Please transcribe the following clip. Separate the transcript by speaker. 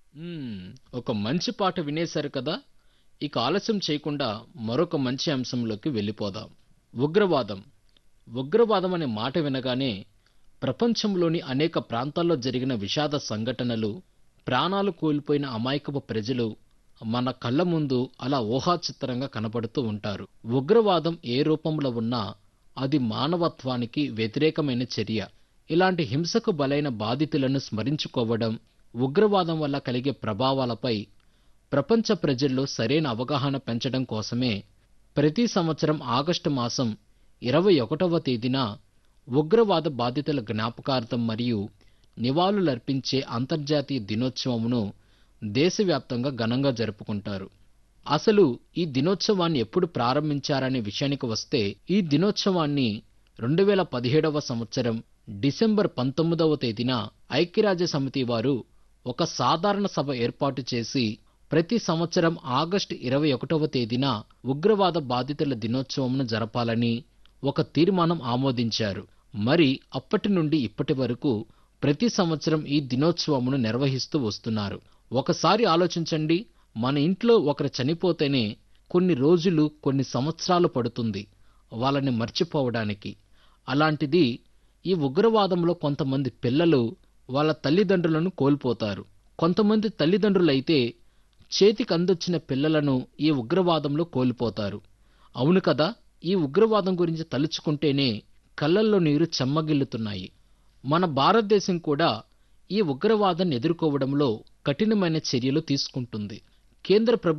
Speaker 1: మ్మ్, ఒక మంచి పాట వినేశారు కదా ఇక ఆలస్యం చేయకుండా మరొక మంచి అంశంలోకి వెళ్ళిపోదాం ఉగ్రవాదం ఉగ్రవాదం అనే మాట వినగానే ప్రపంచంలోని అనేక ప్రాంతాల్లో జరిగిన విషాద సంఘటనలు ప్రాణాలు కోల్పోయిన అమాయకపు ప్రజలు మన కళ్ళ ముందు అలా ఊహాచిత్రంగా కనపడుతూ ఉంటారు ఉగ్రవాదం ఏ రూపంలో ఉన్నా అది మానవత్వానికి వ్యతిరేకమైన చర్య ఇలాంటి హింసకు బలైన బాధితులను స్మరించుకోవడం ఉగ్రవాదం వల్ల కలిగే ప్రభావాలపై ప్రపంచ ప్రజల్లో సరైన అవగాహన పెంచడం కోసమే ప్రతి సంవత్సరం ఆగస్టు మాసం ఇరవై ఒకటవ తేదీన ఉగ్రవాద బాధితుల జ్ఞాపకార్థం మరియు నివాళులర్పించే అంతర్జాతీయ దినోత్సవమును దేశవ్యాప్తంగా ఘనంగా జరుపుకుంటారు అసలు ఈ దినోత్సవాన్ని ఎప్పుడు ప్రారంభించారనే విషయానికి వస్తే ఈ దినోత్సవాన్ని రెండు వేల పదిహేడవ సంవత్సరం డిసెంబర్ పంతొమ్మిదవ తేదీన ఐక్యరాజ్య సమితి వారు ఒక సాధారణ సభ ఏర్పాటు చేసి ప్రతి సంవత్సరం ఆగస్టు ఇరవై ఒకటవ తేదీన ఉగ్రవాద బాధితుల దినోత్సవంను జరపాలని ఒక తీర్మానం ఆమోదించారు మరి అప్పటి నుండి ఇప్పటి వరకు ప్రతి సంవత్సరం ఈ దినోత్సవమును నిర్వహిస్తూ వస్తున్నారు ఒకసారి ఆలోచించండి మన ఇంట్లో ఒకరు చనిపోతేనే కొన్ని రోజులు కొన్ని సంవత్సరాలు పడుతుంది వాళ్ళని మర్చిపోవడానికి అలాంటిది ఈ ఉగ్రవాదంలో కొంతమంది పిల్లలు వాళ్ళ తల్లిదండ్రులను కోల్పోతారు కొంతమంది తల్లిదండ్రులైతే చేతికి అందొచ్చిన పిల్లలను ఈ ఉగ్రవాదంలో కోల్పోతారు అవును కదా ఈ ఉగ్రవాదం గురించి తలుచుకుంటేనే కళ్ళల్లో నీరు చెమ్మగిల్లుతున్నాయి మన భారతదేశం కూడా ఈ ఉగ్రవాదాన్ని ఎదుర్కోవడంలో కఠినమైన చర్యలు తీసుకుంటుంది కేంద్ర ప్రభుత్వం